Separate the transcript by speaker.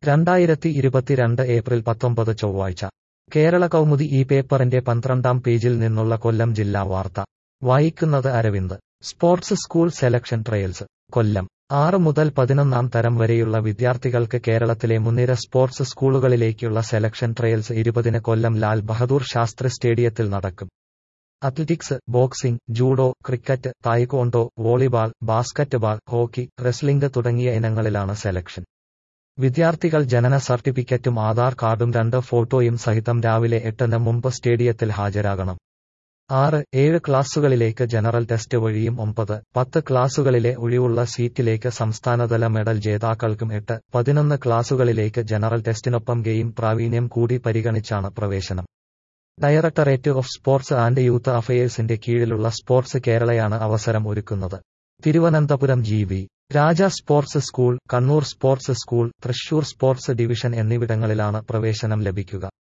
Speaker 1: രണ്ടായിരത്തി ഇരുപത്തിരണ്ട് ഏപ്രിൽ പത്തൊമ്പത് ചൊവ്വാഴ്ച കേരള കൗമുദി ഈ പേപ്പറിന്റെ പന്ത്രണ്ടാം പേജിൽ നിന്നുള്ള കൊല്ലം ജില്ലാ വാർത്ത വായിക്കുന്നത് Aravind sports school selection trials Kollam ആറ് മുതൽ പതിനൊന്നാം തരം വരെയുള്ള വിദ്യാർത്ഥികൾക്ക് കേരളത്തിലെ മുൻനിര സ്പോർട്സ് സ്കൂളുകളിലേക്കുള്ള സെലക്ഷൻ ട്രയൽസ് ഇരുപതിന് കൊല്ലം ലാൽ ബഹദൂർ ശാസ്ത്രി സ്റ്റേഡിയത്തിൽ നടക്കും athletics boxing judo cricket taekwondo volleyball basketball hockey wrestling തുടങ്ങിയ ഇനങ്ങളിലാണ് സെലക്ഷൻ വിദ്യാർത്ഥികൾ ജനന സർട്ടിഫിക്കറ്റും ആധാർ കാർഡും രണ്ട് ഫോട്ടോയും സഹിതം രാവിലെ എട്ടിന് മുമ്പ് സ്റ്റേഡിയത്തിൽ ഹാജരാകണം ആറ് ഏഴ് ക്ലാസുകളിലേക്ക് ജനറൽ ടെസ്റ്റ് വഴിയും ഒമ്പത് പത്ത് ക്ലാസുകളിലെ ഒഴിവുള്ള സീറ്റിലേക്ക് സംസ്ഥാനതല മെഡൽ ജേതാക്കൾക്കും എട്ട് പതിനൊന്ന് ക്ലാസുകളിലേക്ക് ജനറൽ ടെസ്റ്റിനൊപ്പം ഗെയിം പ്രാവീണ്യം കൂടി പരിഗണിച്ചാണ് പ്രവേശനം directorate of sports and youth അഫയേഴ്സിന്റെ കീഴിലുള്ള സ്പോർട്സ് കേരളയാണ് അവസരം ഒരുക്കുന്നത് Thiruvananthapuram G V Raja sports school Kannur sports school Thrissur sports division എന്നിവിടങ്ങളിലാണ് പ്രവേശനം ലഭിക്കുക